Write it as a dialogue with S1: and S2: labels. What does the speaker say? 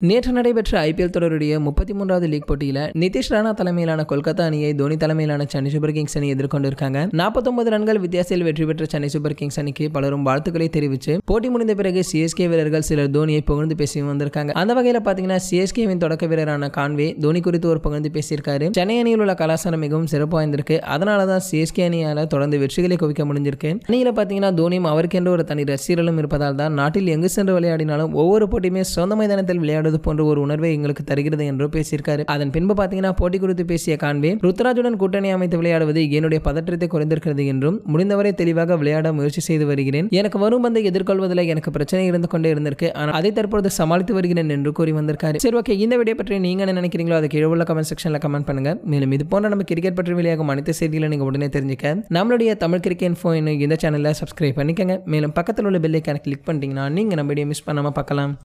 S1: நேற்று நடைபெற்ற ஐபிஎல் தொடருடைய முப்பத்தி மூன்றாவது லீக் போட்டியில் நிதிஷ் ராணா தலைமையிலான கொல்கத்தா அணியை தோனி தலைமையிலான சென்னை சூப்பர் கிங்ஸ் அணி எதிர்கொண்டிருக்காங்க நாற்பத்தொன்பது ரன்கள் வித்தியாசத்தில் வெற்றி பெற்ற சென்னை சூப்பர் கிங்ஸ் அணிக்கு பலரும் வாழ்த்துக்களை தெரிவித்து போட்டி முடிந்த பிறகு சிஎஸ்கே வீரர்கள் சிலர் தோனியை புகழ்ந்து பேசி வந்திருக்காங்க அந்த வகையில் பார்த்தீங்கன்னா சிஎஸ்கேவின் தொடக்க வீரரான கான்வே தோனி குறித்து ஒரு புகழ்ந்து பேசியிருக்காரு சென்னை அணியில் உள்ள கலாச்சாரம் மிகவும் சிறப்பு வாய்ந்திருக்கு அதனால தான் சிஎஸ்கே அணியால் தொடர்ந்து வெற்றிகளை குவிக்க முடிஞ்சிருக்கு அணியில் பார்த்தீங்கன்னா தோனியும் அவருக்கென்று ஒரு தனி ரசிகர்களும் இருப்பதால் தான் நாட்டில் எங்கு சென்று விளையாடினாலும் ஒவ்வொரு போட்டியுமே சொந்த மைதானத்தில் விளையாடுவது போன்ற ஒரு உணர்வை எங்களுக்கு தருகிறது என்று பேசியிருக்காரு அதன் பின்பு பார்த்தீங்கன்னா போட்டி குறித்து பேசிய கான்வே ருத்ராஜுடன் கூட்டணி அமைத்து விளையாடுவது என்னுடைய பதற்றத்தை குறைந்திருக்கிறது என்றும் முடிந்தவரை தெளிவாக விளையாட முயற்சி செய்து வருகிறேன் எனக்கு வரும் பந்தை எதிர்கொள்வதில் எனக்கு பிரச்சனை இருந்து கொண்டே இருந்திருக்கு ஆனால் அதை தற்பொழுது சமாளித்து வருகிறேன் என்று கூறி வந்திருக்காரு சரி ஓகே இந்த வீடியோ பற்றி நீங்க என்ன நினைக்கிறீங்களோ அதை கீழே உள்ள கமெண்ட் செக்ஷன்ல கமெண்ட் பண்ணுங்க மேலும் இது போன்ற நம்ம கிரிக்கெட் பற்றி வெளியாகும் அனைத்து செய்திகளை நீங்க உடனே தெரிஞ்சுக்க நம்மளுடைய தமிழ் கிரிக்கெட் இன்ஃபோ இந்த சேனலை சப்ஸ்கிரைப் பண்ணிக்கங்க மேலும் பக்கத்தில் உள்ள பெல்லைக்கான கிளிக் பண்ணிட்டீங்கன்னா நீங்க நம்ம வீடியோ மிஸ் பண்ணாம பார்க்கலாம்